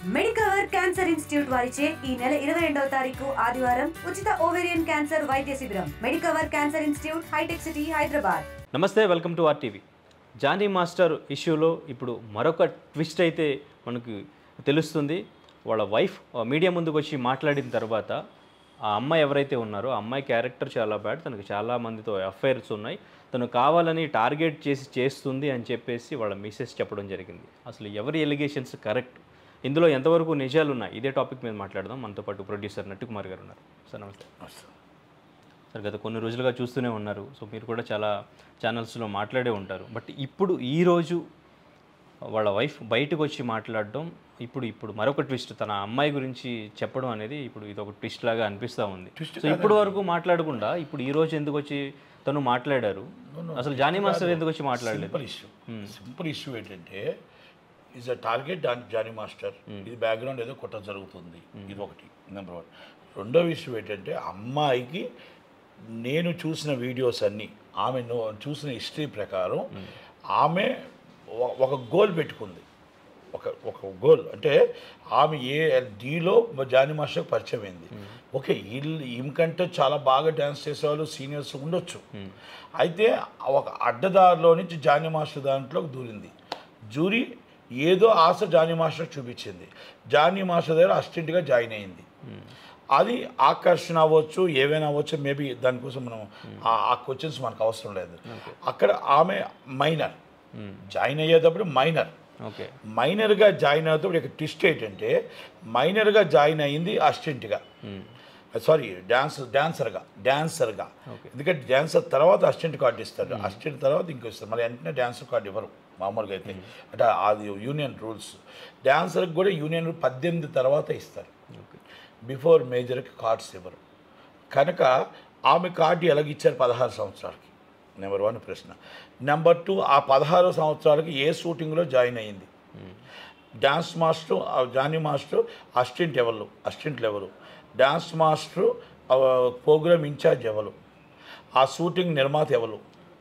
Medicover cancer institute వారిచే ఈ నెల ఇరవై రెండవ తారీఖు ఆదివారం ఉచిత ఓవేరియన్ క్యాన్సర్ వైద్య శిబిరం Medicover cancer institute Hitec City Hyderabad నమస్తే welcome to RTV Jani master ఇష్యూలో ఇప్పుడు మరొక ట్విస్ట్ అయితే మనకు తెలుస్తుంది వాళ్ళ వైఫ్ మీడియా ముందుకు వచ్చి మాట్లాడిన తర్వాత ఆ అమ్మాయి ఎవరైతే ఉన్నారో ఆ అమ్మాయి క్యారెక్టర్ చాలా బ్యాడ్ తనకు చాలా మందితో అఫైర్స్ ఉన్నాయి తను కావాలని టార్గెట్ చేసి చేస్తుంది అని చెప్పేసి వాళ్ళ మిసెస్ చెప్పడం జరిగింది అసలు ఎవరి ఎలిగేషన్స్ కరెక్ట్ ఇందులో ఎంతవరకు నిజాలు ఉన్నాయి ఇదే టాపిక్ మీద మాట్లాడదాం మనతో పాటు ప్రొడ్యూసర్ నట్టుకుమార్ గారు ఉన్నారు సార్ నమస్తే సార్ గత కొన్ని రోజులుగా చూస్తూనే ఉన్నారు సో మీరు కూడా చాలా ఛానల్స్లో మాట్లాడే ఉంటారు బట్ ఇప్పుడు ఈ రోజు వాళ్ళ వైఫ్ బయటకు వచ్చి మాట్లాడడం ఇప్పుడు ఇప్పుడు మరొక ట్విస్ట్ తన అమ్మాయి గురించి చెప్పడం అనేది ఇప్పుడు ఇది ఒక ట్విస్ట్ లాగా అనిపిస్తూ ఉంది సో ఇప్పుడు వరకు మాట్లాడకుండా ఇప్పుడు ఈ రోజు ఎందుకు వచ్చి తను మాట్లాడారు అసలు జానీ మాస్టర్ ఎందుకు వచ్చి మాట్లాడలేదు సింపుల్ ఇష్యూ సింపుల్ ఇష్యూ ఏంటంటే is a target Jani master ఇది బ్యాక్గ్రౌండ్ ఏదో కుట్ర జరుగుతుంది ఇది ఒకటి నెంబర్ వన్ రెండో విషయం ఏంటంటే అమ్మాయికి నేను చూసిన వీడియోస్ అన్నీ ఆమె నో- చూసిన హిస్టరీ ప్రకారం ఆమె ఒ- ఒక గోల్ పెట్టుకుంది ఒక ఒక గోల్ అంటే ఆమె ఏ డీలో జానీ మాస్టర్ పరిచయం అయింది ఓకే వీళ్ళు ఈమెకంటే చాలా బాగా డ్యాన్స్ చేసేవాళ్ళు సీనియర్స్ ఉండొచ్చు అయితే ఒక అడ్డదారిలో నుంచి జానీ మాస్టర్ దాంట్లోకి దూరింది జూరీ ఏదో ఆశ జానీ మాస్టర్ చూపించింది జానీ మాస్టర్ దగ్గర అసిస్టెంట్గా జాయిన్ అయింది అది ఆకర్షణ అవ్వచ్చు ఏవైనా అవ్వచ్చు మేబీ దానికోసం మనం ఆ- ఆ క్వశ్చన్స్ మనకు అవసరం లేదు అక్కడ ఆమె మైనర్ జాయిన్ అయ్యేటప్పుడు మైనర్ ఓకే మైనర్గా జాయిన్ అవుతాడు ఇక ట్విస్ట్ ఏంటంటే మైనర్గా జాయిన్ అయ్యింది అసిస్టెంట్గా సారీ డాన్స్ డాన్సర్గా డాన్సర్గా ఎందుకంటే డాన్సర్ తర్వాత అసిస్టెంట్ కార్డు ఇస్తాడు అసిస్టెంట్ తర్వాత ఇంకో ఇస్తారు మళ్ళీ వెంటనే డాన్సర్ కార్డు ఇవ్వరు మామూలుగా అయితే అంటే అది యూనియన్ రూల్స్ డాన్సర్కి కూడా యూనియన్ రూల్ పద్దెనిమిది తర్వాత ఇస్తారు బిఫోర్ మేజర్కి కార్డ్స్ ఇవ్వరు కనుక ఆమె కార్డు ఎలాగిచ్చారు పదహారు సంవత్సరాలకి నెంబర్ వన్ ప్రశ్న నెంబర్ టూ ఆ పదహారు సంవత్సరాలకి ఏ షూటింగ్లో జాయిన్ అయ్యింది డ్యాన్స్ మాస్టర్ ఆ జానీ మాస్టర్ అసిస్టెంట్ ఎవరు అసిస్టెంట్ ఎవరు డ్యాన్స్ మాస్టర్ ప్రోగ్రామ్ ఇన్ఛార్జ్ ఎవరు ఆ షూటింగ్ నిర్మాత ఎవరు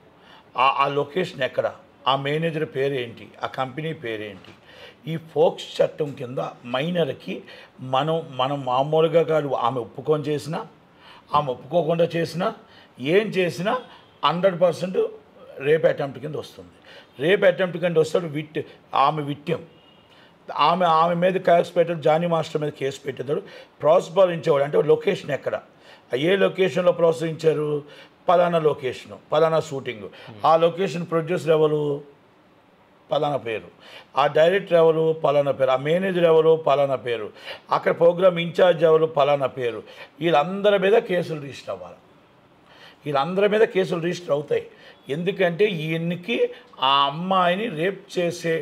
ఆ ఆ లొకేషన్ ఎక్కడ ఆ మేనేజర్ పేరేంటి ఆ కంపెనీ పేరేంటి ఈ ఫోక్స్ చట్టం కింద మైనర్కి మనం మనం మామూలుగా కాదు ఆమె ఒప్పుకొని చేసినా ఆమె ఒప్పుకోకుండా చేసినా ఏం చేసినా హండ్రెడ్ పర్సెంట్ రేప్ అటెంప్ట్ కింద వస్తుంది రేప్ అటెంప్ట్ కింద వస్తాడు విట్ ఆమె విట్యం ఆమె ఆమె మీద కేసు పెట్టాడు జానీ మాస్టర్ మీద కేసు పెట్టేదాడు ప్రోత్సహించేవాడు అంటే లొకేషన్ ఎక్కడ ఏ లొకేషన్లో ప్రోత్సహించారు పలానా లొకేషను పలానా షూటింగ్ ఆ లొకేషన్ ప్రొడ్యూసర్ ఎవరు పలానా పేరు ఆ డైరెక్టర్ ఎవరు పలానా పేరు ఆ మేనేజర్ ఎవరు పలానా పేరు అక్కడ ప్రోగ్రామ్ ఇన్ఛార్జ్ ఎవరు పలానా పేరు వీళ్ళందరి మీద కేసులు రిజిస్టర్ అవ్వాలి వీళ్ళందరి మీద కేసులు రిజిస్టర్ అవుతాయి ఎందుకంటే ఈయనకి ఆ అమ్మాయిని రేప్ చేసే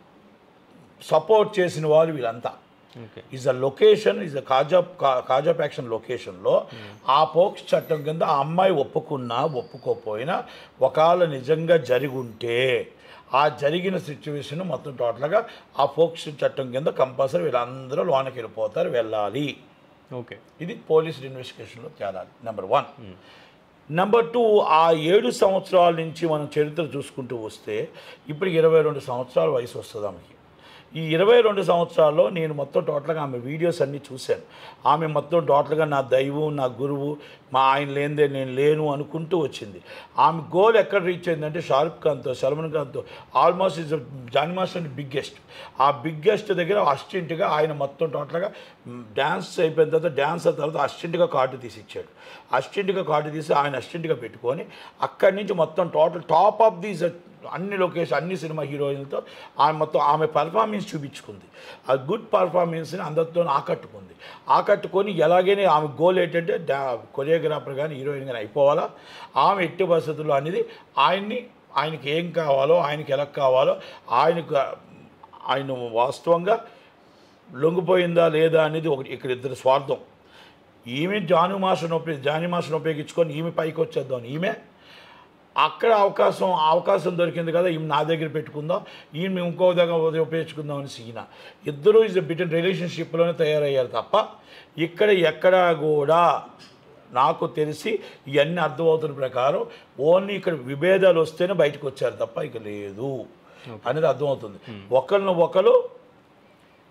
సపోర్ట్ చేసిన వాళ్ళు వీళ్ళంతా okay is a location is a కాజా కా- కాజాప్ యాక్షన్ లొకేషన్లో ఆ పోక్స్ చట్టం కింద ఆ అమ్మాయి ఒప్పుకున్నా ఒప్పుకోపోయినా ఒకవేళ నిజంగా జరిగి ఉంటే ఆ జరిగిన సిచ్యువేషన్ మొత్తం టోటల్గా ఆ పోక్స్ చట్టం కింద కంపల్సరీ వీళ్ళందరూ లోనకి వెళ్ళిపోతారు వెళ్ళాలి ఓకే ఇది పోలీస్ ఇన్వెస్టిగేషన్లో తేలాలి నెంబర్ వన్ నెంబర్ టూ ఆ ఏడు సంవత్సరాల నుంచి మనం చరిత్ర చూసుకుంటూ వస్తే ఇప్పుడు ఇరవై రెండు సంవత్సరాల వయసు వస్తుంది ఆమెకి ఈ ఇరవై రెండు సంవత్సరాల్లో నేను మొత్తం టోటల్గా ఆమె వీడియోస్ అన్నీ చూశాను ఆమె మొత్తం టోటల్గా నా దైవం నా గురువు మా ఆయన లేనిదే నేను లేను అనుకుంటూ వచ్చింది ఆమె గోల్ ఎక్కడ రీచ్ అయిందంటే షారుఖ్ ఖాన్తో సల్మాన్ ఖాన్తో ఆల్మోస్ట్ ఇస్ జానీ మాస్టర్ అంటే బిగ్గెస్ట్ ఆ బిగ్గెస్ట్ దగ్గర అసిస్టెంట్గా ఆయన మొత్తం టోటల్గా డ్యాన్స్ అయిపోయిన తర్వాత డ్యాన్స్ అయిన తర్వాత అసిస్టెంట్గా కార్డు తీసి ఇచ్చాడు అసిస్టెంట్గా కార్డు తీసి ఆయన అసిస్టెంట్గా పెట్టుకొని అక్కడి నుంచి మొత్తం టోటల్ టాప్ ఆఫ్ దీస్ అన్ని లొకేషన్ అన్ని సినిమా హీరోయిన్లతో ఆమె మొత్తం ఆమె పర్ఫార్మెన్స్ చూపించుకుంది ఆ గుడ్ పర్ఫార్మెన్స్ని అందరితో ఆకట్టుకుంది ఆకట్టుకొని ఎలాగైనా ఆమె గోల్ ఏంటంటే డా కొరియోగ్రాఫర్ కానీ హీరోయిన్ కానీ అయిపోవాలా ఆమె ఎట్టి పరిస్థితుల్లో అనేది ఆయన్ని ఆయనకి ఏం కావాలో ఆయనకి ఎలా కావాలో ఆయనకు ఆయన వాస్తవంగా లొంగిపోయిందా లేదా అనేది ఒకటి ఇక్కడ ఇద్దరు స్వార్థం ఈమె జాను మాస్టర్ని ఉపయోగి జాని మాస్టర్ని ఉపయోగించుకొని ఈమె పైకి వచ్చేద్దాం ఈమె అక్కడ అవకాశం అవకాశం దొరికింది కదా ఈమె నా దగ్గర పెట్టుకుందాం ఈమె ఇంకో దగ్గర ఉపయోగించుకుందాం అని సీన ఇద్దరు ఇస్ బిట్వీన్ రిలేషన్షిప్లోనే తయారయ్యారు తప్ప ఇక్కడ ఎక్కడా కూడా నాకు తెలిసి ఇవన్నీ అర్థమవుతున్న ప్రకారం ఓన్లీ ఇక్కడ విభేదాలు వస్తేనే బయటకు వచ్చారు తప్ప ఇక లేదు అనేది అర్థమవుతుంది ఒకరిని ఒకరు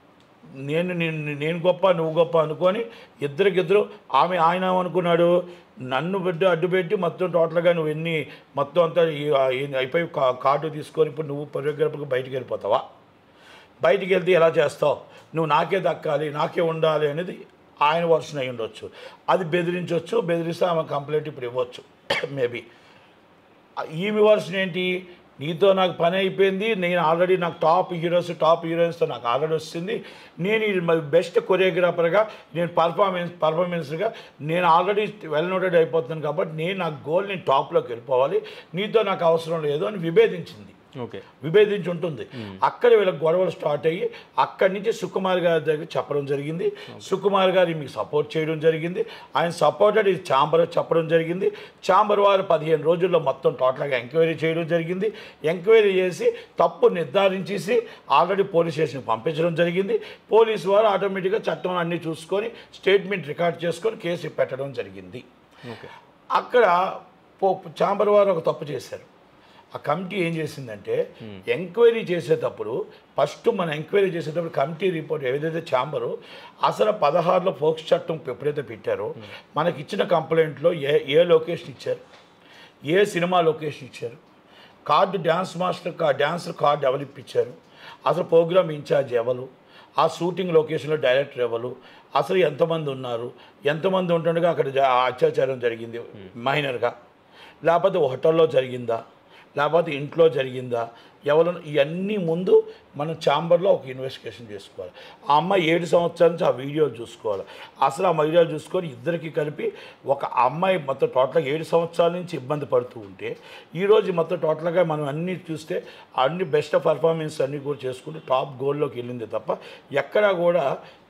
నేను నేను నేను గొప్ప నువ్వు గొప్ప అనుకొని ఇద్దరికిద్దరు ఆమె ఆయన ఏమనుకున్నాడు నన్ను బిడ్డ అడ్డు పెట్టి మొత్తం టోటల్గా నువ్వు ఎన్ని మొత్తం అంతా ఈ- ఆ- ఈ- అయిపోయి కా- కార్డు తీసుకొని ఇప్పుడు నువ్వు పరిగెరపకు బయటికి వెళ్ళిపోతావా బయటికి వెళ్తే ఎలా చేస్తావు నువ్వు నాకే దక్కాలి నాకే ఉండాలి అనేది ఆయన వర్షన్ అయి ఉండొచ్చు అది బెదిరించవచ్చు బెదిరిస్తే ఆమె కంప్లైంట్ ఇప్పుడు ఇవ్వచ్చు మేబీ ఈమె వర్షన్ ఏంటి నీతో నాకు పని అయిపోయింది నేను ఆల్రెడీ నాకు టాప్ హీరోస్ టాప్ హీరోయిన్స్తో నాకు ఆల్రెడీ వస్తుంది నేను ఈ బెస్ట్ కొరియోగ్రాఫర్గా నేను పర్ఫార్మెన్స్ పర్ఫార్మెన్స్గా నేను ఆల్రెడీ వెల్ నోటెడ్ అయిపోతున్నాను కాబట్టి నేను నా గోల్ నేను టాప్లోకి వెళ్ళిపోవాలి నీతో నాకు అవసరం లేదు అని విభేదించింది ఓకే విభేదించి ఉంటుంది అక్కడ వీళ్ళకి గొడవలు స్టార్ట్ అయ్యి అక్కడి నుంచి సుకుమార్ గారి దగ్గర చెప్పడం జరిగింది సుకుమార్ గారు మీకు సపోర్ట్ చేయడం జరిగింది ఆయన సపోర్టెడ్ ఇది ఛాంబర్ చెప్పడం జరిగింది ఛాంబర్ వారు పదిహేను రోజుల్లో మొత్తం టోటల్గా ఎంక్వైరీ చేయడం జరిగింది ఎంక్వైరీ చేసి తప్పు నిర్ధారించేసి ఆల్రెడీ పోలీస్ స్టేషన్కి పంపించడం జరిగింది పోలీసు వారు ఆటోమేటిక్గా చట్టం అన్నీ చూసుకొని స్టేట్మెంట్ రికార్డ్ చేసుకొని కేసు పెట్టడం జరిగింది ఓకే అక్కడ పో ఛాంబర్ వారు ఒక తప్పు చేశారు ఆ కమిటీ ఏం చేసిందంటే ఎంక్వైరీ చేసేటప్పుడు ఫస్ట్ మన ఎంక్వైరీ చేసేటప్పుడు కమిటీ రిపోర్ట్ ఏదైతే ఛాంబరు అసలు పదహారులో ఫోక్స్ చట్టం ఎప్పుడైతే పెట్టారో మనకి ఇచ్చిన కంప్లైంట్లో ఏ ఏ లొకేషన్ ఇచ్చారు ఏ సినిమా లొకేషన్ ఇచ్చారు కార్డు డ్యాన్స్ మాస్టర్ కా డ్యాన్సర్ కార్డు ఎవరు ఇప్పించారు అసలు ప్రోగ్రామ్ ఇన్ఛార్జ్ ఎవరు ఆ షూటింగ్ లొకేషన్లో డైరెక్టర్ ఎవరు అసలు ఎంతమంది ఉన్నారు ఎంతమంది ఉంటుండగా అక్కడ జ- అత్యాచారం జరిగింది మైనర్గా లేకపోతే హోటల్లో జరిగిందా లేకపోతే ఇంట్లో జరిగిందా ఎవరు ఇవన్నీ ముందు మనం ఛాంబర్లో ఒక ఇన్వెస్టిగేషన్ చేసుకోవాలి ఆ అమ్మాయి ఏడు సంవత్సరాల నుంచి ఆ వీడియోలు చూసుకోవాలి అసలు ఆ వీడియోలు చూసుకొని ఇద్దరికి కలిపి ఒక అమ్మాయి మొత్తం టోటల్గా ఏడు సంవత్సరాల నుంచి ఇబ్బంది పడుతూ ఉంటే ఈరోజు మొత్తం టోటల్గా మనం అన్నీ చూస్తే అన్ని బెస్ట్ పర్ఫార్మెన్స్ అన్నీ కూడా చేసుకుంటూ టాప్ గోల్లోకి వెళ్ళింది తప్ప ఎక్కడా కూడా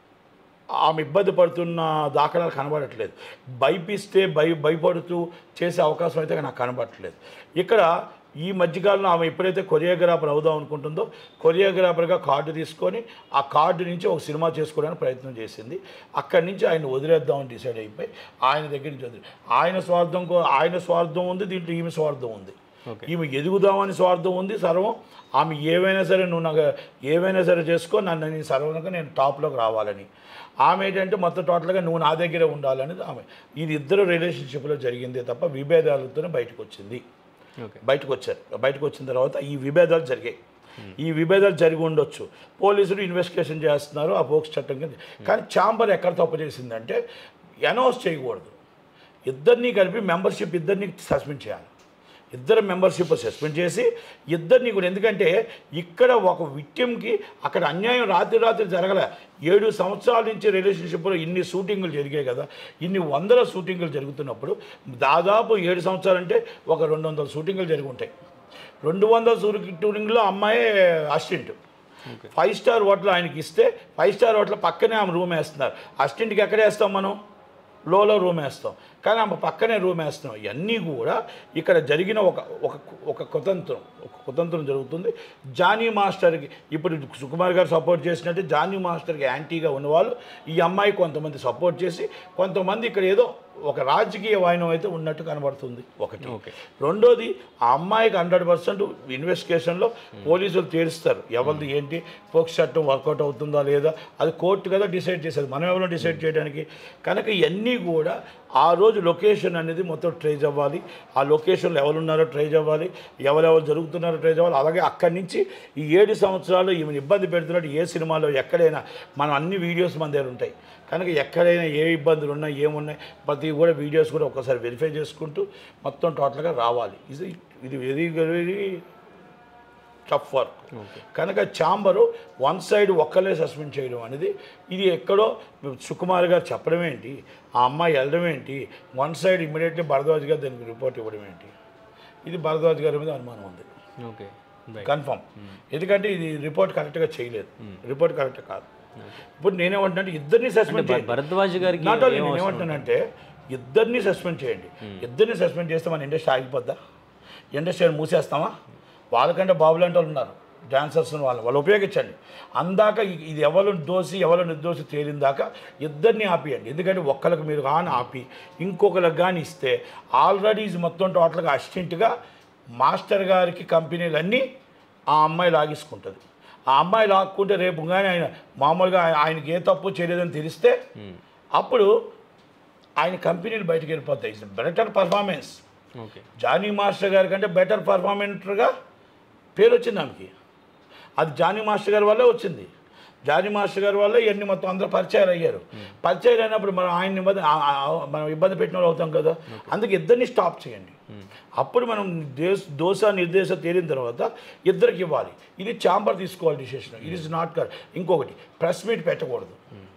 ఆమె ఇబ్బంది పడుతున్న దాఖలాలు కనబడట్లేదు భయపిస్తే భయ భయపడుతూ చేసే అవకాశం అయితే నాకు కనబడట్లేదు ఇక్కడ ఈ మధ్యకాలంలో ఆమె ఎప్పుడైతే కొరియోగ్రాఫర్ అవుదాం అనుకుంటుందో కొరియోగ్రాఫర్గా కార్డు తీసుకొని ఆ కార్డు నుంచి ఒక సినిమా చేసుకోవడానికి ప్రయత్నం చేసింది అక్కడి నుంచి ఆయన వదిలేద్దామని డిసైడ్ అయిపోయి ఆయన దగ్గర నుంచి వదిలే ఆయన స్వార్థం కో- ఆయన స్వార్థం ఉంది దీంట్లో ఈమె స్వార్థం ఉంది ఓకే ఈమె ఎదుగుదామని స్వార్థం ఉంది సర్వం ఆమె ఏవైనా సరే నువ్వు నాకు ఏవైనా సరే చేసుకో నన్ను నీ సర్వంగా నేను టాప్లోకి రావాలని ఆమె ఏంటంటే మొత్తం టోటల్గా నువ్వు నా దగ్గరే ఉండాలనేది ఆమె ఇది ఇద్దరు రిలేషన్షిప్లో జరిగింది తప్ప విభేదాలతోనే బయటకు వచ్చింది ఓకే బయటకు వచ్చారు బయటకు వచ్చిన తర్వాత ఈ విభేదాలు జరిగాయి ఈ విభేదాలు జరిగి ఉండొచ్చు పోలీసులు ఇన్వెస్టిగేషన్ చేస్తున్నారు ఆ పోక్స్ చట్టం కింద కానీ ఛాంబర్ ఎక్కడ తప్పు చేసిందంటే అనౌన్స్ చేయకూడదు ఇద్దరిని కలిపి మెంబర్షిప్ ఇద్దరిని సస్పెండ్ చేయాలి ఇద్దరు మెంబర్షిప్ సస్పెండ్ చేసి ఇద్దరిని కూడా ఎందుకంటే ఇక్కడ ఒక విక్టిమ్కి అక్కడ అన్యాయం రాత్రి రాత్రి జరగలే ఏడు సంవత్సరాల నుంచి రిలేషన్షిప్లో ఇన్ని షూటింగులు జరిగాయి కదా ఇన్ని వందల షూటింగులు జరుగుతున్నప్పుడు దాదాపు ఏడు సంవత్సరాలు అంటే ఒక రెండు వందల షూటింగులు జరిగి ఉంటాయి రెండు వందల షూటింగ్లో అమ్మాయి అసిస్టెంట్ ఫైవ్ స్టార్ హోటల్ ఆయనకి ఇస్తే ఫైవ్ స్టార్ హోటల్ పక్కనే ఆమె రూమ్ వేస్తున్నారు అసిస్టెంట్కి ఎక్కడ వేస్తాం మనం లోలో రూమ్ వేస్తాం కానీ ఆమె పక్కనే రూమ్ వేస్తున్నాం ఇవన్నీ కూడా ఇక్కడ జరిగిన ఒక ఒక ఒక కుతంత్రం ఒక కుతంత్రం జరుగుతుంది జానీ మాస్టర్కి ఇప్పుడు సుకుమార్ గారు సపోర్ట్ చేసినట్టు జానీ మాస్టర్కి యాంటీగా ఉన్నవాళ్ళు ఈ అమ్మాయి కొంతమంది సపోర్ట్ చేసి కొంతమంది ఇక్కడ ఏదో ఒక రాజకీయ వాయినం అయితే ఉన్నట్టు కనబడుతుంది ఒకటి ఓకే రెండోది ఆ అమ్మాయికి హండ్రెడ్ పర్సెంట్ ఇన్వెస్టిగేషన్లో పోలీసులు తేలుస్తారు ఎవరిది ఏంటి పోక్స్ చట్టం వర్కౌట్ అవుతుందా లేదా అది కోర్టు కదా డిసైడ్ చేసేది మనం ఎవరో డిసైడ్ చేయడానికి కనుక ఇవన్నీ కూడా ఆ రోజు లొకేషన్ అనేది మొత్తం ట్రేజ్ అవ్వాలి ఆ లొకేషన్లో ఎవరున్నారో ట్రేజ్ అవ్వాలి ఎవరెవరు జరుగుతున్నారో ట్రేజ్ అవ్వాలి అలాగే అక్కడి నుంచి ఈ ఏడు సంవత్సరాలు ఈమెను ఇబ్బంది పెడుతున్నట్టు ఏ సినిమాలో ఎక్కడైనా మనం అన్ని వీడియోస్ మన దగ్గర ఉంటాయి కనుక ఎక్కడైనా ఏ ఇబ్బందులు ఉన్నాయి ఏమున్నాయి ప్రతి కూడా వీడియోస్ కూడా ఒకసారి వెరిఫై చేసుకుంటూ మొత్తం టోటల్గా రావాలి ఇది ఇది very very tough work okay కనుక ఛాంబరు వన్ సైడ్ ఒక్కలే సస్పెండ్ చేయడం అనేది ఇది ఎక్కడో సుకుమార్ గారు చెప్పడం ఏంటి ఆ అమ్మాయి వెళ్ళడం ఏంటి వన్ సైడ్ ఇమీడియట్లీ భరద్వాజ్ గారు దానికి రిపోర్ట్ ఇవ్వడం ఏంటి ఇది భరద్వాజ్ గారి మీద అనుమానం ఉంది ఓకే రైట్ కన్ఫర్మ్ ఎందుకంటే ఇది రిపోర్ట్ కరెక్ట్గా చేయలేదు రిపోర్ట్ కరెక్ట్ కాదు ఇప్పుడు నేనేమంటున్నా ఇద్దరిని సస్పెండ్ అంటే భ- భరద్వాజ్ గారికి నాట్ ఓన్లీ ఏం నేను అవసరం ఏమంటానంటే ఇద్దరిని సస్పెండ్ చేయండి ఇద్దరిని సస్పెండ్ చేస్తే మన ఇండస్ట్రీ ఆగిపోద్దా ఇండస్ట్రీ మూసేస్తామా వాళ్ళకంటే బాబులాంటి వాళ్ళు ఉన్నారు డాన్సర్స్ వాళ్ళు వాళ్ళు ఉపయోగించండి అందాక ఇ- ఇది ఎవరు దోసి ఎవరు నిర్దోషి తేలిందాక ఇద్దరిని ఆపియండి ఎందుకంటే ఒక్కరికి మీరు కానీ ఆపి ఇంకొకరికి కానీ ఇస్తే ఆల్రెడీ ఇది మొత్తం టోటల్గా అసిస్టెంట్గా మాస్టర్ గారికి కంపెనీలన్నీ ఆ అమ్మాయి లాగేసుకుంటుంది ఆ అమ్మాయి లాక్కుంటే రేపు కానీ ఆయన మామూలుగా ఆయన- ఆయనకి ఏ తప్పు చేయలేదని తెలిస్తే అప్పుడు ఆయన కంపెనీలు బయటకు వెళ్ళిపోతాయి it's better performance okay Jani master గారి కంటే బెటర్ పర్ఫార్మెన్స్గా పేరు వచ్చింది ఆమెకి అది జానీ మాస్టర్ గారి వల్లే వచ్చింది జానీ మాస్టర్ గారి వల్ల ఇవన్నీ మొత్తం అందరూ పరిచయాలు అయ్యారు పరిచయాలు అయినప్పుడు మనం ఆయన ఇబ్బంది ఆ- ఆ- మనం ఇబ్బంది పెట్టిన వాళ్ళు అవుతాం కదా అందుకే ఇద్దరిని స్టాప్ చేయండి అప్పుడు మనం దేశ దోశ నిర్దేశ తేలిన తర్వాత ఇద్దరికి ఇవ్వాలి ఇది చాంబర్ తీసుకోవాలి డిసిషన్ ఇట్ ఇస్ నాట్ కర్ ఇంకొకటి ప్రెస్ మీట్ పెట్టకూడదు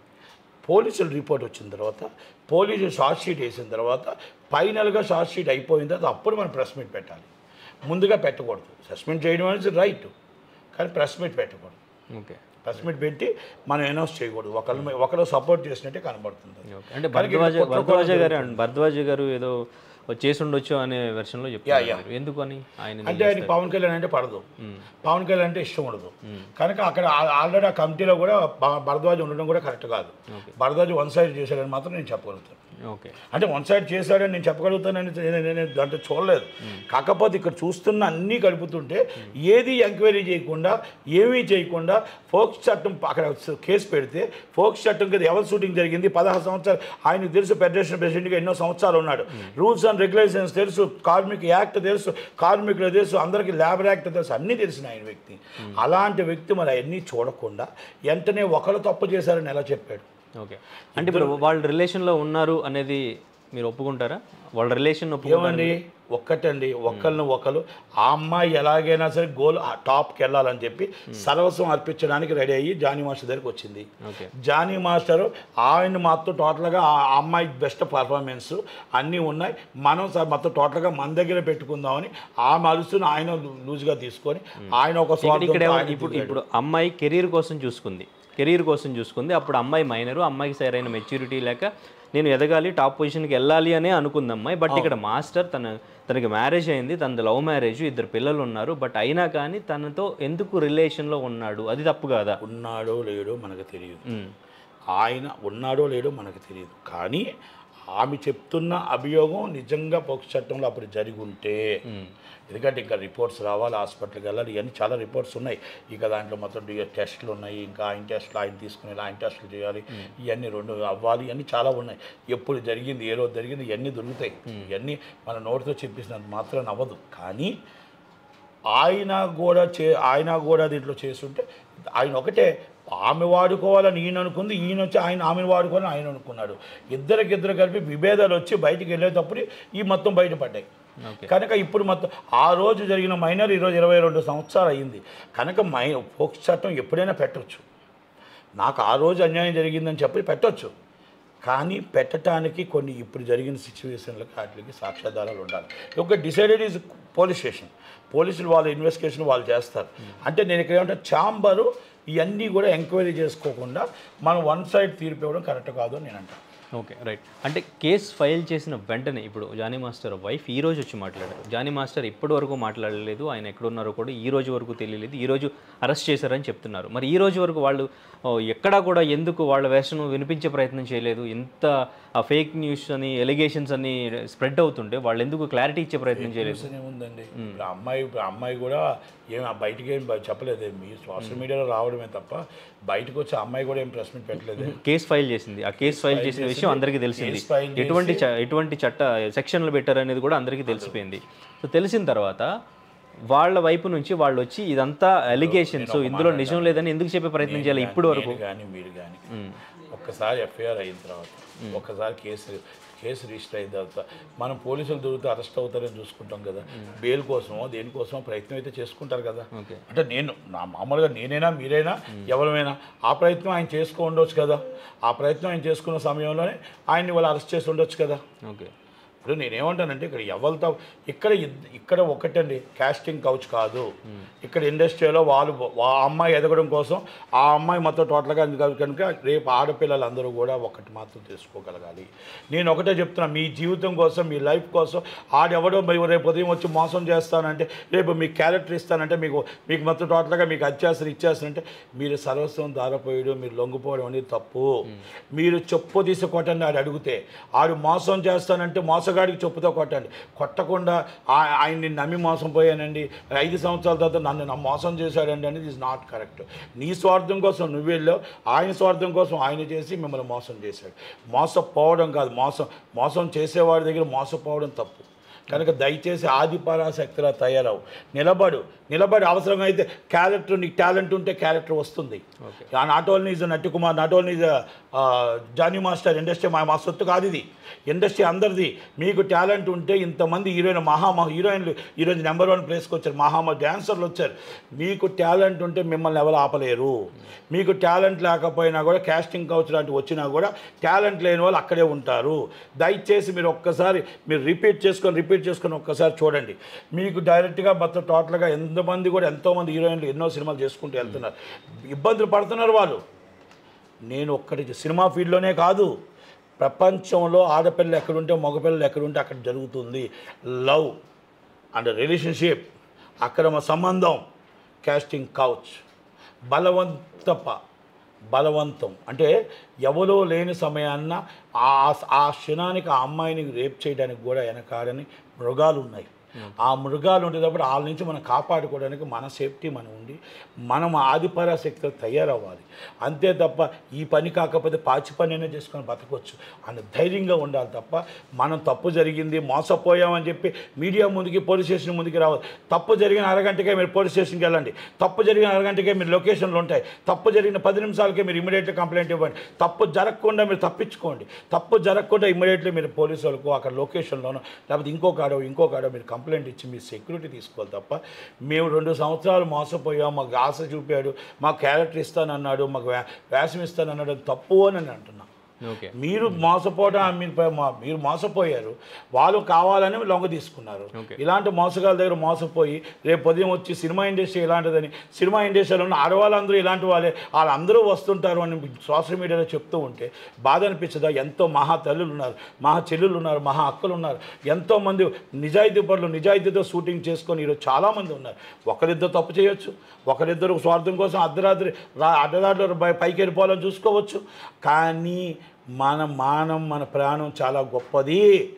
పోలీసులు రిపోర్ట్ వచ్చిన తర్వాత పోలీసులు షార్ట్ షీట్ వేసిన తర్వాత ఫైనల్గా షార్ట్ షీట్ అయిపోయిన తర్వాత అప్పుడు మనం ప్రెస్ మీట్ పెట్టాలి ముందుగా పెట్టకూడదు సస్పెండ్ చేయడం అనేది రైట్ కానీ ప్రెస్ మీట్ పెట్టకూడదు ఓకే ప్రెస్ మీట్ పెట్టి మనం అనౌన్స్ చేయకూడదు ఒకళ్ళు ఒకరు సపోర్ట్ చేసినట్టే కనబడుతుంది ఓకే అంటే కానీ భరద్వాజ ఇక్కడ కొత్త భరద్వాజ కొత్త గారు భరద్వాజ గారు ఏదో చేసి ఉండొచ్చు అనే వెర్షన్లో చెప్తున్నారు ఎందుకు అని ఆయన అంటే ఆయన పవన్ కళ్యాణ్ అంటే పడదు పవన్ కళ్యాణ్ అంటే ఇష్టం ఉండదు కనుక అక్కడ ఆల్రెడీ ఆ కమిటీలో కూడా భ- భరద్వాజ్ ఉండడం కూడా కరెక్ట్ కాదు భరద్వాజ్ వన్ సైడ్ చేశాడని మాత్రం నేను చెప్పగలుగుతాను ఓకే అంటే వన్ సైడ్ చేశాడని నేను చెప్పగలుగుతానని నేను- నేను దాంట్లో చూడలేదు కాకపోతే ఇక్కడ చూస్తున్న అన్నీ కలుపుతుంటే ఏది ఎంక్వైరీ చేయకుండా ఏమీ చేయకుండా ఫోక్స్ చట్టం అక్కడ కేసు పెడితే ఫోక్స్ చట్టం కింద ఎవరి షూటింగ్ జరిగింది పదహారు సంవత్సరాలు ఆయనకు తెలుసు ఫెడరేషన్ ప్రెసిడెంట్గా ఎన్నో సంవత్సరాలు ఉన్నాడు రూల్స్ అండ్ రెగ్యులేషన్స్ తెలుసు కార్మిక యాక్ట్ తెలుసు కార్మికులు తెలుసు అందరికీ లేబర్ యాక్ట్ తెలుసు అన్నీ తెలిసిన ఆయన వ్యక్తి అలాంటి వ్యక్తి మరి అవన్నీ చూడకుండా వెంటనే ఒకరు తప్పు చేశారని ఎలా చెప్పాడు ఓకే అంటే ఇప్పుడు వాళ్ళు రిలేషన్లో ఉన్నారు అనేది మీరు ఒప్పుకుంటారా వాళ్ళ రిలేషన్ ఒప్పుకుంటారా ఏమండి ఒక్కటండి ఒక్కరిని ఒకరు ఆ అమ్మాయి ఎలాగైనా సరే గోల్ ఆ టాప్కి వెళ్ళాలని చెప్పి సర్వస్వం అర్పించడానికి రెడీ అయ్యి జానీ మాస్టర్ దగ్గరికి వచ్చింది ఓకే జానీ మాస్టర్ ఆయన మొత్తం టోటల్గా ఆ అమ్మాయి బెస్ట్ పర్ఫార్మెన్స్ అన్నీ ఉన్నాయి మనం స- మొత్తం టోటల్గా మన దగ్గర పెట్టుకుందామని ఆమె అలుసుని ఆయన లూజ్గా తీసుకొని ఆయన ఒక ఇక్కడ స్వార్థంతో ఎవరు- ఆయన ఇప్పుడు దిగాడు. ఇప్పుడు అమ్మాయి కెరీర్ కోసం చూసుకుంది కెరీర్ కోసం చూసుకుంది అప్పుడు అమ్మాయి మైనరు అమ్మాయికి సరైన మెచ్యూరిటీ లేక నేను ఎదగాలి టాప్ పొజిషన్కి వెళ్ళాలి అనే అనుకుంది అమ్మాయి బట్ ఇక్కడ మాస్టర్ తన తనకి మ్యారేజ్ అయింది తనది లవ్ మ్యారేజ్ ఇద్దరు పిల్లలు ఉన్నారు బట్ అయినా కానీ తనతో ఎందుకు రిలేషన్లో ఉన్నాడు అది తప్పు కాదా ఉన్నాడో లేడో మనకు తెలియదు ఉమ్, ఆయన ఉన్నాడో లేడో మనకు తెలియదు కానీ ఆమె చెప్తున్న అభియోగం నిజంగా పోక్స్ చట్టంలో అప్పుడు జరిగి ఉంటే ఎందుకంటే ఇంకా రిపోర్ట్స్ రావాలి హాస్పిటల్కి వెళ్ళాలి ఇవన్నీ చాలా రిపోర్ట్స్ ఉన్నాయి ఇక దాంట్లో మొత్తం డి- టెస్టులు ఉన్నాయి ఇంకా ఆయన టెస్టులు ఆయన తీసుకుని ఆయన టెస్టులు చేయాలి ఇవన్నీ రెండు అవ్వాలి ఇవన్నీ చాలా ఉన్నాయి ఎప్పుడు జరిగింది ఏ రోజు జరిగింది ఇవన్నీ దొరుకుతాయి ఇవన్నీ మన నోటితో చెప్పేసినంత మాత్రం అవ్వదు కానీ ఆయన కూడా చే ఆయన కూడా దీంట్లో చేస్తుంటే ఆయన ఒకటే ఆమె వాడుకోవాలని ఈయన అనుకుంది ఈయన వచ్చి ఆయన ఆమెను వాడుకోవాలని ఆయన అనుకున్నాడు ఇద్దరికి ఇద్దరు కలిపి విభేదాలు వచ్చి బయటికి వెళ్ళేటప్పుడు ఈ మొత్తం బయటపడ్డాయి ఓకే కనుక ఇప్పుడు మొత్తం ఆ రోజు జరిగిన మైనర్ ఈరోజు ఇరవై రెండు సంవత్సరాలు అయింది కనుక మై ఫోక్స్ చట్టం ఎప్పుడైనా పెట్టొచ్చు నాకు ఆ రోజు అన్యాయం జరిగిందని చెప్పి పెట్టొచ్చు కానీ పెట్టడానికి కొన్ని ఇప్పుడు జరిగిన సిచ్యువేషన్లకు వాటికి సాక్ష్యాధారాలు ఉండాలి ఒక డిసైడెడ్ ఈజ్ పోలీస్ స్టేషన్ పోలీసులు వాళ్ళ ఇన్వెస్టిగేషన్ వాళ్ళు చేస్తారు అంటే నేను ఇక్కడ ఏమంటే ఛాంబరు ఇవన్నీ కూడా ఎంక్వైరీ చేసుకోకుండా మనం వన్ సైడ్ తీర్పు ఇవ్వడం కరెక్ట్ కాదు అని నేను అంటాను ఓకే రైట్ అంటే కేసు ఫైల్ చేసిన వెంటనే ఇప్పుడు జానీ మాస్టర్ వైఫ్ ఈ రోజు వచ్చి మాట్లాడారు జానీ మాస్టర్ ఇప్పటి వరకు మాట్లాడలేదు ఆయన ఎక్కడున్నారో కూడా ఈ రోజు వరకు తెలియలేదు ఈ రోజు అరెస్ట్ చేశారని చెప్తున్నారు మరి ఈ రోజు వరకు వాళ్ళు ఓ, ఎక్కడా కూడా ఎందుకు వాళ్ళ వేషను వినిపించే ప్రయత్నం చేయలేదు ఇంత ఫేక్ న్యూస్ అని ఎలిగేషన్స్ అని స్ప్రెడ్ అవుతుంటే వాళ్ళు ఎందుకు క్లారిటీ ఇచ్చే ప్రయత్నం చేయలేదు న్యూస్ ఏముందండి ఇప్పుడు అమ్మాయి ఇప్పుడు అమ్మాయి కూడా ఏం ఆ బయటికి ఏం బ- చెప్పలేదు మీ సోషల్ మీడియాలో రావడమే తప్ప బయటకు వచ్చి అమ్మాయి కూడా ఏం ప్రెస్ మీట్ పెట్టలేదు కేసు ఫైల్ చేసింది ఆ కేసు ఫైల్ చేసిన విషయం అందరికీ తెలిసింది కేసు ఫైల్ చేసి- ఎటువంటి చ- ఎటువంటి చట్ట సెక్షన్లు పెట్టారనేది కూడా అందరికీ తెలిసిపోయింది సో తెలిసిన తర్వాత వాళ్ళ వైపు నుంచి వాళ్ళు వచ్చి ఇదంతా అలిగేషన్స్ ఇందులో నిజం లేదని ఎందుకు చెప్పే ప్రయత్నం చేయాలి ఇప్పుడు వరకు నేను కానీ మీరు కానీ ఒక్కసారి ఎఫ్ఐఆర్ అయిన తర్వాత ఒక్కసారి కేసు కేసు రిజిస్టర్ అయిన తర్వాత మనం పోలీసులు దొరికితే అరెస్ట్ అవుతారని చూసుకుంటాం కదా బెయిల్ కోసమో దేనికోసమో ప్రయత్నం అయితే చేసుకుంటారు కదా ఓకే అంటే నేను నా మామూలుగా నేనైనా మీరైనా ఎవరైనా ఆ ప్రయత్నం ఆయన చేసుకో ఉండొచ్చు కదా ఆ ప్రయత్నం ఆయన చేసుకున్న సమయంలోనే ఆయన్ని వాళ్ళు అరెస్ట్ చేసి ఉండొచ్చు కదా ఓకే ఇప్పుడు నేనేమంటానంటే ఇక్కడ ఎవరితో ఇక్కడ ఇద్- ఇక్కడ ఒకటండి కాస్టింగ్ కౌచ్ కాదు ఇక్కడ ఇండస్ట్రీలో వాళ్ళు ఆ అమ్మాయి ఎదగడం కోసం ఆ అమ్మాయి మొత్తం టోటల్గా అందుకు కనుక రేపు ఆడపిల్లలందరూ కూడా ఒకటి మాత్రం తెలుసుకోగలగాలి నేను ఒకటే చెప్తున్నా మీ జీవితం కోసం మీ లైఫ్ కోసం ఆడెవడో మరి రేపు ఉదయం వచ్చి మోసం చేస్తానంటే రేపు మీకు క్యారెక్టర్ ఇస్తానంటే మీకు మీకు మొత్తం టోటల్గా మీకు అత్యాసలు ఇచ్చేస్తానంటే మీరు సర్వస్వం దారపోయడం మీరు లొంగిపోవడం అనేది తప్పు మీరు చెప్పు తీసుకోవటాన్ని ఆడు అడిగితే ఆడు మోసం చేస్తానంటే మోసం మోసగాడికి చెప్పుతో కొట్టండి కొట్టకుండా ఆ- ఆయన్ని నమ్మి మోసం పోయానండి ఐదు సంవత్సరాల తర్వాత నన్ను నా మోసం చేశాడండి అనేది ఇస్ నాట్ కరెక్ట్ నీ స్వార్థం కోసం నువ్వు వెళ్ళావు ఆయన స్వార్థం కోసం ఆయన చేసి మిమ్మల్ని మోసం చేశాడు మోసపోవడం కాదు మోసం మోసం చేసేవాడి దగ్గర మోసపోవడం తప్పు కనుక దయచేసి ఆది పరాశక్తిలా తయారవు నిలబడు నిలబడి అవసరం అయితే క్యారెక్టర్ నీకు టాలెంట్ ఉంటే క్యారెక్టర్ వస్తుంది not only is Natti Kumar not only is Jani master industry మా మా సొత్తు కాదు ఇది ఇండస్ట్రీ అందరిది మీకు టాలెంట్ ఉంటే ఇంతమంది హీరోయిన్ మహా మహా హీరోయిన్లు ఈరోజు నెంబర్ వన్ ప్లేస్కి వచ్చారు మహా డాన్సర్లు వచ్చారు మీకు టాలెంట్ ఉంటే మిమ్మల్ని ఎవరు ఆపలేరు మీకు టాలెంట్ లేకపోయినా కూడా క్యాస్టింగ్ కౌచ్ లాంటివి వచ్చినా కూడా టాలెంట్ లేని వాళ్ళు అక్కడే ఉంటారు దయచేసి మీరు ఒక్కసారి మీరు రిపీట్ చేసుకొని రిపీట్ చేసుకొని ఒక్కసారి చూడండి మీకు డైరెక్ట్గా మొత్తం టోటల్గా ఎంతమంది కూడా ఎంతోమంది హీరోయిన్లు ఎన్నో సినిమాలు చేసుకుంటూ వెళ్తున్నారు ఇబ్బందులు పడుతున్నారు వాళ్ళు నేను ఒక్కటి సినిమా ఫీల్డ్లోనే కాదు ప్రపంచంలో ఆడపిల్లలు ఎక్కడుంటే మగపిల్లలు ఎక్కడుంటే అక్కడ జరుగుతుంది లవ్ అండ్ రిలేషన్షిప్ అక్రమ సంబంధం క్యాస్టింగ్ కౌచ్ బలవంతప బలవంతం అంటే ఎవరో లేని సమయాన్న ఆ ఆ క్షణానికి ఆ అమ్మాయిని రేప్ చేయడానికి కూడా వెనకాడని మృగాలు ఉన్నాయి ఆ మృగాలు ఉండేటప్పుడు వాళ్ళ నుంచి మనం కాపాడుకోవడానికి మన సేఫ్టీ మనం ఉండి మనం ఆదిపరాశక్తితో తయారవ్వాలి అంతే తప్ప ఈ పని కాకపోతే పాచి పని అయినా చేసుకొని బతకొచ్చు అని ధైర్యంగా ఉండాలి తప్ప మనం తప్పు జరిగింది మోసపోయామని చెప్పి మీడియా ముందుకి పోలీస్ స్టేషన్ ముందుకి రావాలి తప్పు జరిగిన అరగంటకే మీరు పోలీస్ స్టేషన్కి వెళ్ళండి తప్పు జరిగిన అరగంటకే మీరు లొకేషన్లు ఉంటాయి తప్పు జరిగిన పది నిమిషాలకే మీరు ఇమీడియట్గా కంప్లైంట్ ఇవ్వండి తప్పు జరగకుండా మీరు తప్పించుకోండి తప్పు జరగకుండా ఇమీడియట్లీ మీరు పోలీసు వాళ్ళకు అక్కడ లొకేషన్లోనో లేకపోతే ఇంకో కాడో ఇంకో కాడో మీరు కంప్లైంట్ ఇచ్చి మీ సెక్యూరిటీ తీసుకోవాలి తప్ప మేము రెండు సంవత్సరాలు మోసపోయాం మాకు ఆశ చూపాడు మాకు క్యారెక్టర్ ఇస్తానన్నాడు మాకు వ్యా- వేషం ఇస్తానన్నాడు అది తప్పు అని నేను అంటున్నా ఓకే మీరు మోసపోవడం మీరు ప- మా- మీరు మోసపోయారు వాళ్ళు కావాలని లొంగ తీసుకున్నారు Okay. ఇలాంటి మోసగాళ్ళ దగ్గర మోసపోయి రేపు ఉదయం వచ్చి సినిమా ఇండస్ట్రీ ఇలాంటిదని సినిమా ఇండస్ట్రీలో ఉన్న ఆడవాళ్ళందరూ ఇలాంటి వాళ్ళే వాళ్ళందరూ వస్తుంటారు అని సోషల్ మీడియాలో చెప్తూ ఉంటే బాధ అనిపించదా ఎంతో మహా తల్లులు ఉన్నారు మహా చెల్లులు ఉన్నారు మహా అక్కలు ఉన్నారు ఎంతోమంది నిజాయితీ పనులు నిజాయితీతో షూటింగ్ చేసుకొని ఈరోజు చాలామంది ఉన్నారు ఒకరిద్దరు తప్పు చేయొచ్చు ఒకరిద్దరు స్వార్థం కోసం అర్ధరాత్రి రా అర్ధరాత్రి పై- పైకి వెళ్ళిపోవాలని చూసుకోవచ్చు కానీ మన మానం మన ప్రాణం చాలా గొప్పది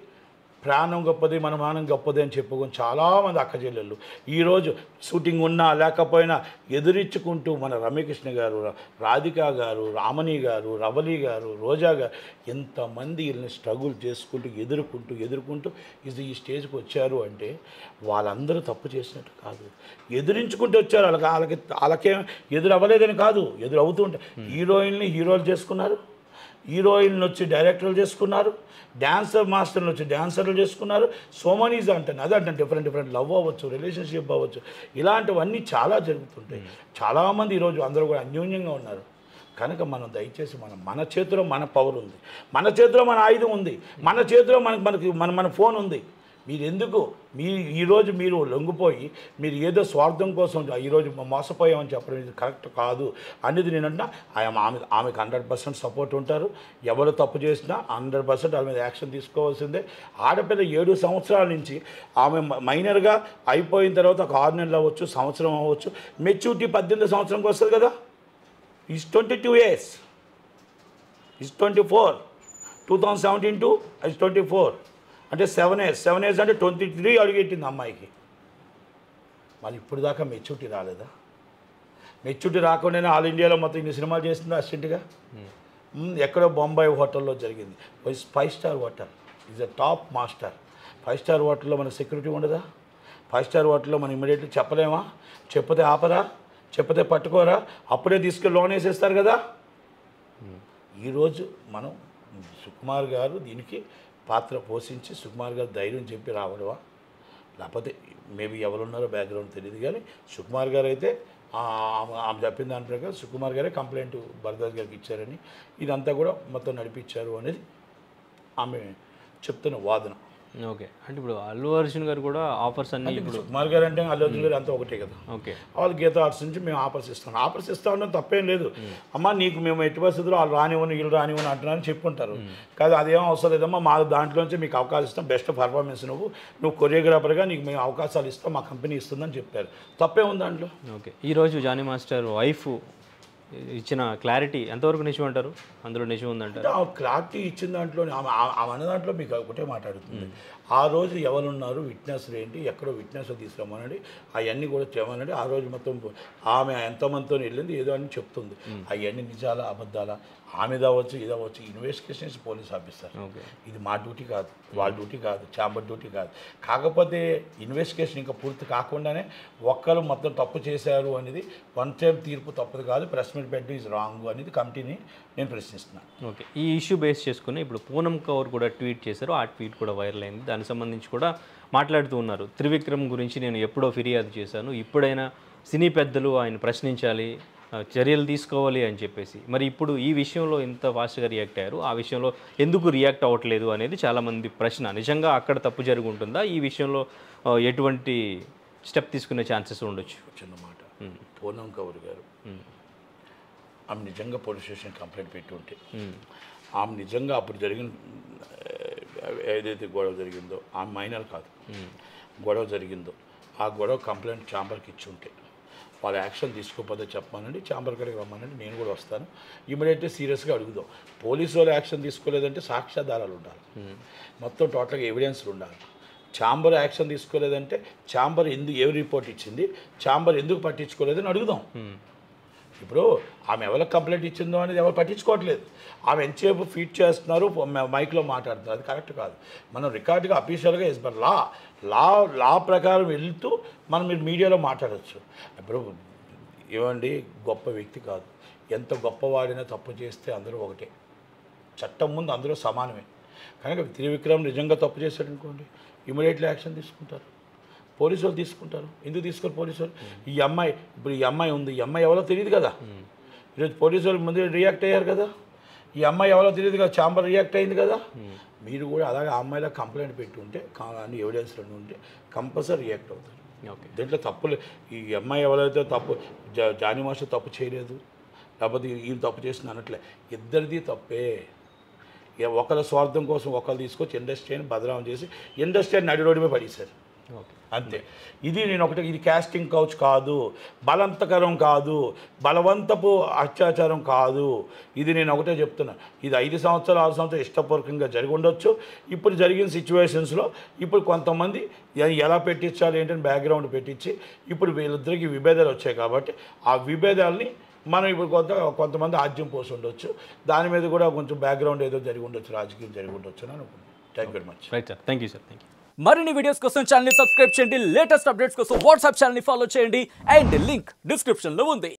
ప్రాణం గొప్పది మన మానం గొప్పది అని చెప్పుకొని చాలామంది అక్క చెల్లెళ్ళు ఈరోజు షూటింగ్ ఉన్నా లేకపోయినా ఎదురించుకుంటూ మన రమ్యకృష్ణ గారు రా- రాధిక గారు రామణి గారు రవలి గారు రోజా గారు ఎంతమంది వీళ్ళని స్ట్రగుల్ చేసుకుంటూ ఎదుర్కొంటూ ఎదుర్కొంటూ ఇది ఈ స్టేజ్కి వచ్చారు అంటే వాళ్ళందరూ తప్పు చేసినట్టు కాదు ఎదిరించుకుంటూ వచ్చారు వాళ్ళకి వాళ్ళకి వాళ్ళకేం ఎదురు అవ్వలేదని కాదు ఎదురు అవుతూ ఉంటారు హీరోయిన్ని హీరోలు చేసుకున్నారు హీరోయిన్లు వచ్చి డైరెక్టర్లు చేసుకున్నారు డ్యాన్సర్ మాస్టర్లు వచ్చి డ్యాన్సర్లు చేసుకున్నారు సోమనీస్ అంటాను అదే అంటే డిఫరెంట్ డిఫరెంట్ లవ్ అవ్వచ్చు రిలేషన్షిప్ అవ్వచ్చు ఇలాంటివన్నీ చాలా జరుగుతుంటాయి చాలామంది ఈరోజు అందరూ కూడా అన్యోన్యంగా ఉన్నారు కనుక మనం దయచేసి మనం మన చేతిలో మన పవర్ ఉంది మన చేతిలో మన ఆయుధం ఉంది మన చేతిలో మనకి మనకి మన మన ఫోన్ ఉంది మీరు ఎందుకు మీ ఈరోజు మీరు లొంగిపోయి మీరు ఏదో స్వార్థం కోసం ఈరోజు మోసపోయామని చెప్పడం ఇది కరెక్ట్ కాదు అనేది నేనంటున్నా ఆయన ఆమె ఆమెకు హండ్రెడ్ పర్సెంట్ సపోర్ట్ ఉంటారు ఎవరు తప్పు చేసినా హండ్రెడ్ పర్సెంట్ వాళ్ళ మీద యాక్షన్ తీసుకోవాల్సిందే ఆడపిల్ల ఏడు సంవత్సరాల నుంచి ఆమె మ- మైనర్గా అయిపోయిన తర్వాత ఒక ఆరు నెలలు అవ్వచ్చు సంవత్సరం అవ్వచ్చు మెచ్యూరిటీ పద్దెనిమిది సంవత్సరంకి వస్తుంది కదా is twenty two years is twenty four two thousand seventeen to is twenty four అంటే సెవెన్ ఇయర్స్ సెవెన్ ఇయర్స్ అంటే ట్వంటీ త్రీ అడిగెట్టింది అమ్మాయికి మరి ఇప్పుడు దాకా మెచ్యూరిటీ రాలేదా మెచ్యూరిటీ రాకుండానే ఆల్ ఇండియాలో మొత్తం ఇన్ని సినిమాలు చేసింది అసిస్టెంట్గా ఎక్కడో బొంబాయి హోటల్లో జరిగింది five star hotel is a top master five star హోటల్లో మన సెక్యూరిటీ ఉండదా ఫైవ్ స్టార్ హోటల్లో మనం ఇమీడియట్లీ చెప్పలేమా చెప్పతే ఆపరా చెప్పతే పట్టుకోరా అప్పుడే తీసుకెళ్ళి లోన్ వేసేస్తారు కదా ఈరోజు మనం సుకుమార్ గారు దీనికి పాత్ర పోషించి సుకుమార్ గారు ధైర్యం చెప్పి రావడమా లేకపోతే మేబీ ఎవరున్నారో బ్యాక్గ్రౌండ్ తెలియదు కానీ సుకుమార్ గారు అయితే ఆ, ఆమె ఆమె చెప్పిన దాని ప్రకారం సుకుమార్ గారే కంప్లైంట్ భరద్వాజ్ గారికి ఇచ్చారని ఇదంతా కూడా మొత్తం నడిపించారు అనేది ఆమె చెప్తున్న వాదన ఓకే అంటే ఇప్పుడు అల్లు అర్జున్ గారు కూడా ఆఫర్స్ అన్ని ఇప్పుడు సుకుమార్ గారు అంటే అల్లు అర్జున్ గారు అంతా ఒకటే కదా ఓకే వాళ్ళు గీత ఆర్ట్స్ నుంచి మేము ఆఫర్స్ ఇస్తాం ఆఫర్స్ ఇస్తా ఉన్నాం తప్పేం లేదు అమ్మ నీకు మేము ఎట్టి పరిస్థితుల్లో వాళ్ళు రానివ్వను వీళ్ళు రానివ్వను అంటున్నారని చెప్పుంటారు కాదు అదేం అవసరం లేదమ్మా మా దాంట్లోంచి మీకు అవకాశం ఇస్తాం బెస్ట్ పర్ఫార్మెన్స్ నువ్వు నువ్వు కొరియోగ్రాఫర్గా నీకు మేము అవకాశాలు ఇస్తాం మా కంపెనీ ఇస్తుందని చెప్పారు తప్పే ఉంది దాంట్లో ఓకే ఈరోజు జానీ మాస్టర్ వైఫ్ ఇచ్చిన క్లారిటీ ఎంతవరకు నిజం అంటారు అందులో నిజం ఉందంటారు ఆ క్లారిటీ ఇచ్చిన దాంట్లో ఆమె ఆ- ఆమె అన్న దాంట్లో మీకు ఒకటే మాట్లాడుతుంది ఆ రోజు ఎవరున్నారు విట్నెస్ ఏంటి ఎక్కడో విట్నెస్ తీసుకురమ్మనండి అవన్నీ కూడా చేయమనండి ఆ రోజు మొత్తం ఆమె ఎంతమందితో వెళ్ళింది ఏదో అని చెప్తుంది అవన్నీ నిజాలా అబద్ధాలా ఆమె అవ్వచ్చు ఇది అవ్వచ్చు ఇన్వెస్టిగేషన్స్ పోలీస్ ఆఫీసర్ ఓకే ఇది మా డ్యూటీ కాదు వాళ్ళ డ్యూటీ కాదు ఛాంబర్ డ్యూటీ కాదు కాకపోతే ఇన్వెస్టిగేషన్ ఇంకా పూర్తి కాకుండానే ఒక్కరు మొత్తం తప్పు చేశారు అనేది వన్ టైం తీర్పు తప్పదు కాదు ప్రెస్ మీట్ పెట్టడం ఇస్ రాంగ్ అనేది కమిటీని నేను ప్రశ్నిస్తున్నాను ఓకే ఈ ఇష్యూ బేస్ చేసుకుని ఇప్పుడు పూనం కౌర్ కూడా ట్వీట్ చేశారు ఆ ట్వీట్ కూడా వైరల్ అయింది దానికి సంబంధించి కూడా మాట్లాడుతూ ఉన్నారు త్రివిక్రమ్ గురించి నేను ఎప్పుడో ఫిర్యాదు చేశాను ఇప్పుడైనా సినీ పెద్దలు ఆయన ప్రశ్నించాలి ఆ, చర్యలు తీసుకోవాలి అని చెప్పేసి మరి ఇప్పుడు ఈ విషయంలో ఇంత ఫాస్ట్గా రియాక్ట్ అయ్యారు ఆ విషయంలో ఎందుకు రియాక్ట్ అవ్వట్లేదు అనేది చాలామంది ప్రశ్న నిజంగా అక్కడ తప్పు జరిగి ఉంటుందా ఈ విషయంలో ఆ, ఎటువంటి స్టెప్ తీసుకునే ఛాన్సెస్ ఉండొచ్చు చిన్న మాట పూనం కౌర్ గారు ఆమె నిజంగా పోలీస్ స్టేషన్ కంప్లైంట్ పెట్టి ఉంటే ఆమె నిజంగా అప్పుడు జరిగిన ఆ, ఏదైతే గొడవ జరిగిందో ఆమె మైనర్ కాదు గొడవ జరిగిందో ఆ గొడవ కంప్లైంట్ ఛాంబర్కి ఇచ్చి ఉంటే వాళ్ళు యాక్షన్ తీసుకోకపోతే చెప్పానండి ఛాంబర్ కాడికి రమ్మనండి నేను కూడా వస్తాను ఇమీడియట్గా సీరియస్గా అడుగుదాం పోలీసు వాళ్ళు యాక్షన్ తీసుకోలేదంటే సాక్ష్యాధారాలు ఉండాలి మొత్తం టోటల్గా ఎవిడెన్స్లు ఉండాలి ఛాంబర్ యాక్షన్ తీసుకోలేదంటే ఛాంబర్ ఎందుకు ఏ రిపోర్ట్ ఇచ్చింది ఛాంబర్ ఎందుకు పట్టించుకోలేదని అడుగుదాం ఇప్పుడు ఆమె ఎవరికి కంప్లైంట్ ఇచ్చిందో అనేది ఎవరు పట్టించుకోవట్లేదు ఆమె ఎంతసేపు ఫీట్ చేస్తున్నారు మ- మైక్లో మాట్లాడుతున్నారు అది కరెక్ట్ కాదు మనం రికార్డుగా అఫీషియల్గా ఇస్ బట్ లా లా లా ప్రకారం వెళ్తూ మనం మీరు మీడియాలో మాట్లాడచ్చు ఇప్పుడు ఏమండి గొప్ప వ్యక్తి కాదు ఎంత గొప్పవాడినా తప్పు చేస్తే అందరూ ఒకటే చట్టం ముందు అందరూ సమానమే కనుక త్రివిక్రమ్ నిజంగా తప్పు చేశాడు అనుకోండి ఇమీడియట్లీ యాక్షన్ తీసుకుంటారు పోలీసు వాళ్ళు తీసుకుంటారు ఎందుకు తీసుకోరు పోలీసు వాళ్ళు ఈ అమ్మాయి ఇప్పుడు ఈ అమ్మాయి ఉంది ఈ అమ్మాయి ఎవరో తెలియదు కదా ఈరోజు పోలీసు వాళ్ళు ముందు రియాక్ట్ అయ్యారు కదా ఈ అమ్మాయి ఎవరో తెలియదు కదా ఛాంబర్ రియాక్ట్ అయింది కదా మీరు కూడా అలాగే ఆ అమ్మాయిలో కంప్లైంట్ పెట్టి ఉంటే కా- అన్ని ఎవిడెన్స్ ఉంటే కంపల్సరీ రియాక్ట్ అవుతారు ఓకే దీంట్లో తప్పులు ఈ అమ్మాయి ఎవరైతే తప్పు జా- జానీ మాస్టర్ తప్పు చేయలేదు లేకపోతే ఈయన తప్పు చేసింది అనట్లే ఇద్దరిది తప్పే ఇక ఒకళ్ళ స్వార్థం కోసం ఒకళ్ళు తీసుకొచ్చి ఇండస్ట్రీని బదనాం చేసి ఇండస్ట్రీని నడి రోడ్డు మీద పడేశారు ఓకే అంతే ఇది నేను ఒకటి ఇది క్యాస్టింగ్ కౌచ్ కాదు బలవంతకరం కాదు బలవంతపు అత్యాచారం కాదు ఇది నేను ఒకటే చెప్తున్నా ఇది ఐదు సంవత్సరాలు ఆరు సంవత్సరాలు ఇష్టపూర్వకంగా జరిగి ఉండొచ్చు ఇప్పుడు జరిగిన సిచ్యువేషన్స్లో ఇప్పుడు కొంతమంది ఎ- ఎలా పెట్టించాలి ఏంటని బ్యాక్గ్రౌండ్ పెట్టించి ఇప్పుడు వీళ్ళిద్దరికి విభేదాలు వచ్చాయి కాబట్టి ఆ విభేదాలని మనం ఇప్పుడు కొంత కొంతమంది ఆద్యం పోసి ఉండొచ్చు దాని మీద కూడా కొంచెం బ్యాక్గ్రౌండ్ ఏదో జరిగి ఉండొచ్చు రాజకీయం జరిగి ఉండొచ్చు అని అనుకుంటున్నాను thank you very much right sir thank you sir thank you మరిన్ని వీడియోస్ కోసం ఛానల్ ని సబ్స్క్రైబ్ చేయండి లేటెస్ట్ అప్డేట్స్ కోసం వాట్సాప్ ఛానల్ ని ఫాలో చేయండి అండ్ లింక్ డిస్క్రిప్షన్ లో ఉంది